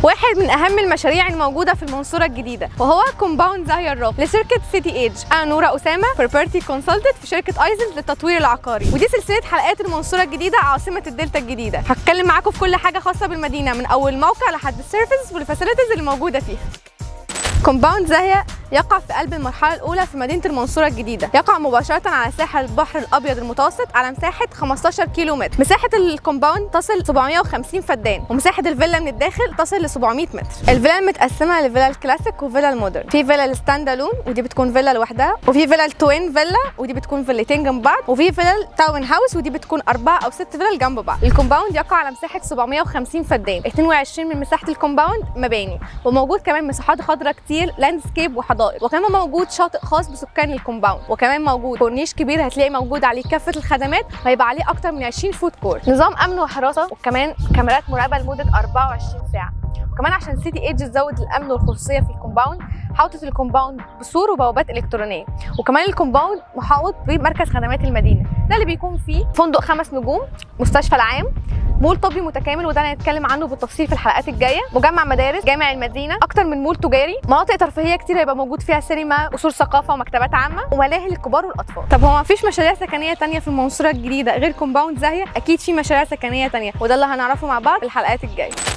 واحد من اهم المشاريع الموجوده في المنصوره الجديده وهو كومباوند زاهيه الرابط لشركه سيتي ايج انا نوره اسامه بروبرتي كونسلتنت في شركه ايزنز للتطوير العقاري ودي سلسله حلقات المنصوره الجديده عاصمه الدلتا الجديده هتكلم معاكم في كل حاجه خاصه بالمدينه من اول الموقع لحد السيرفيس والفاسيلتيز اللي موجوده فيها كومباوند زاهية يقع في قلب المرحلة الأولى في مدينة المنصورة الجديدة يقع مباشرة على ساحل البحر الأبيض المتوسط على مساحة 15 كيلو متر مساحة الكومباوند تصل 750 فدان ومساحة الفيلا من الداخل تصل ل 700 متر الفيلا متقسمة لفيلا الكلاسيك وفيلا المودرن في فيلا الستاند الون ودي بتكون فيلا لوحدها وفي فيلا التوين فيلا ودي بتكون فيلتين جنب بعض وفي فيلا التاون هاوس ودي بتكون أربعة أو ست فيلا جنب بعض الكومباوند يقع على مساحة 750 فدان 22 من مساحة الكومباوند مباني وموجود كمان مساحات خضراء كتير لاندسكيب وحدائق وكمان موجود شاطئ خاص بسكان الكومباوند وكمان موجود كورنيش كبير هتلاقي موجود عليه كافه الخدمات وهيبقى عليه اكتر من 20 فود كورت نظام امن وحراسه وكمان كاميرات مراقبه لمده 24 ساعه وكمان عشان سيتي ايج تزود الامن والخصوصيه في الكومباوند حاطط الكومباوند بسور وبوابات الكترونيه وكمان الكومباوند محاوط بمركز خدمات المدينه ده اللي بيكون فيه فندق خمس نجوم مستشفى العام مول طبي متكامل وده هنتكلم عنه بالتفصيل في الحلقات الجايه مجمع مدارس جامع المدينه اكتر من مول تجاري مناطق ترفيهيه كتير هيبقى موجود فيها سينما قصور ثقافه ومكتبات عامه وملاهي للكبار والاطفال طب هو ما فيش مشاريع سكنيه تانية في المنصوره الجديده غير كومباوند زاهيه اكيد في مشاريع سكنيه تانية وده اللي هنعرفه مع بعض في الحلقات الجايه